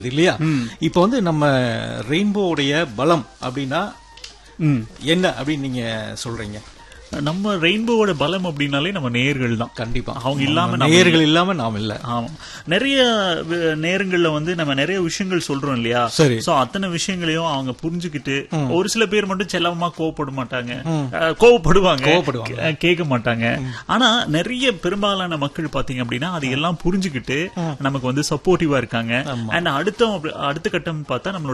இல்லையா இப்போ வந்து நம்ம ரெயின்போவுடைய பலம் அப்படின்னா ம். என்ன அப்படின்னு நீங்க சொல்றீங்க நம்ம ரெயின்போவோட பலம் அப்படின்னாலே நம்ம நேர்கள் தான் கண்டிப்பா அவங்க இல்லாம நம்ம நேயர்கள் இல்லாம நாம் இல்ல ஆமா நிறைய வி- நேரங்கள்ல வந்து நம்ம நிறைய விஷயங்கள் சொல்றோம் இல்லையா சரி. சோ அத்தனை விஷயங்களையும் அவங்க புரிஞ்சுக்கிட்டு ஒரு சில பேர் மட்டும் செல்லமா கோவப்பட மாட்டாங்க அஹ், கோவப்படுவாங்க கோவப்படுவாங்க. கே- கேட்க மாட்டாங்க ஆனா நிறைய பெரும்பாலான மக்கள் பாத்தீங்க அப்படின்னா அது எல்லாம் புரிஞ்சுக்கிட்டு நமக்கு வந்து சப்போர்ட்டிவா இருக்காங்க அண்ட் அடுத்த அடுத்த கட்டம் பார்த்தா நம்மளோட